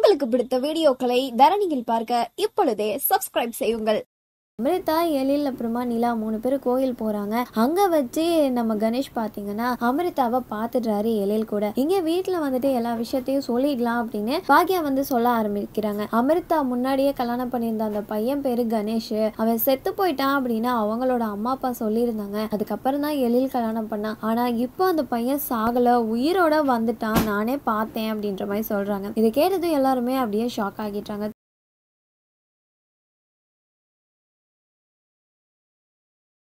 உங்களுக்கு பிடித்த வீடியோக்களை தரணியில் பார்க்க இப்பொழுதே சப்ஸ்கிரைப் செய்யுங்கள் அமிர்தா எழில் அப்புறமா நிலா மூணு பேர் கோயில் போறாங்க அங்க வச்சு நம்ம கணேஷ் பாத்தீங்கன்னா அமிர்தாவை பாத்துடுறாரு எழில் கூட இங்க வீட்டுல வந்துட்டு எல்லா விஷயத்தையும் சொல்லிடலாம் அப்படின்னு பாக்யா வந்து சொல்ல ஆரம்பிக்கிறாங்க அமிர்தா முன்னாடியே கல்யாணம் பண்ணியிருந்த அந்த பையன் பேரு கணேஷ் அவன் செத்து போயிட்டான் அப்படின்னு அவங்களோட அம்மா அப்பா சொல்லியிருந்தாங்க அதுக்கப்புறம் தான் எழில் கல்யாணம் பண்ணான் ஆனா இப்போ அந்த பையன் சாகல உயிரோட வந்துட்டான் நானே பார்த்தேன் அப்படின்ற மாதிரி சொல்றாங்க இதை கேட்டதும் எல்லாருமே அப்படியே ஷாக் ஆகிட்டாங்க